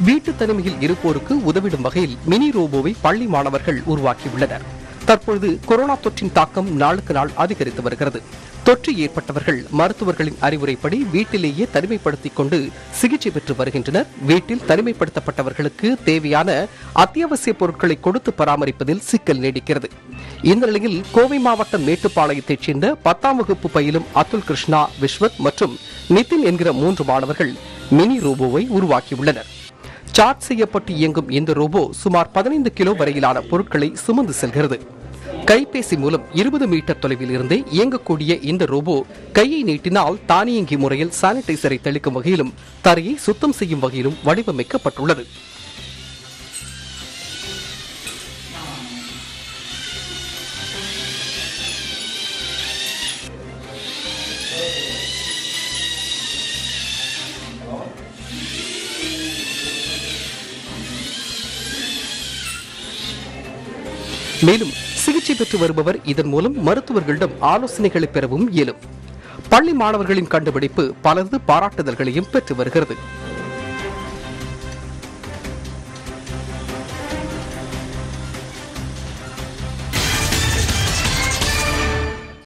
வீட்டு தனிமையில் இருப்போருக்கு உதவிடும் வகையில் மினி ரோபோவை பள்ளி மாணவர்கள் உருவாக்கியுள்ளனர் தற்பொழுது கொரோனா தொற்றின் தாக்கம் நாளுக்கு நாள் அதிகரித்து வருகிறது தொற்று ஏற்பட்டவர்கள் மருத்துவர்களின் அறிவுரைப்படி வீட்டிலேயே தனிமைப்படுத்திக் கொண்டு சிகிச்சை பெற்று வருகின்றனர் வீட்டில் தனிமைப்படுத்தப்பட்டவர்களுக்கு தேவையான அத்தியாவசிய பொருட்களை கொடுத்து பராமரிப்பதில் சிக்கல் நீடிக்கிறது இந்த நிலையில் கோவை மாவட்டம் மேட்டுப்பாளையத்தைச் சேர்ந்த பத்தாம் வகுப்பு பயிலும் அத்துல் கிருஷ்ணா விஸ்வத் மற்றும் நிதின் என்கிற மூன்று மாணவர்கள் மினி ரோபோவை உருவாக்கியுள்ளனர் சார்ஜ் செய்யப்பட்டு இயங்கும் இந்த ரோபோ சுமார் பதினைந்து கிலோ வரையிலான பொருட்களை சுமந்து செல்கிறது கைபேசி மூலம் இருபது மீட்டர் தொலைவில் இருந்தே இயங்கக்கூடிய இந்த ரோபோ கையை நீட்டினால் தானியங்கி முறையில் சானிடைசரை தெளிக்கும் வகையிலும் தரையை சுத்தம் செய்யும் வகையிலும் வடிவமைக்கப்பட்டுள்ளது மேலும் சிகிச்சை பெற்று வருபவர் இதன் மூலம் மருத்துவர்களிடம் ஆலோசனைகளை பெறவும் இயலும் பள்ளி மாணவர்களின் கண்டுபிடிப்பு பலரது பாராட்டுதல்களையும் பெற்று வருகிறது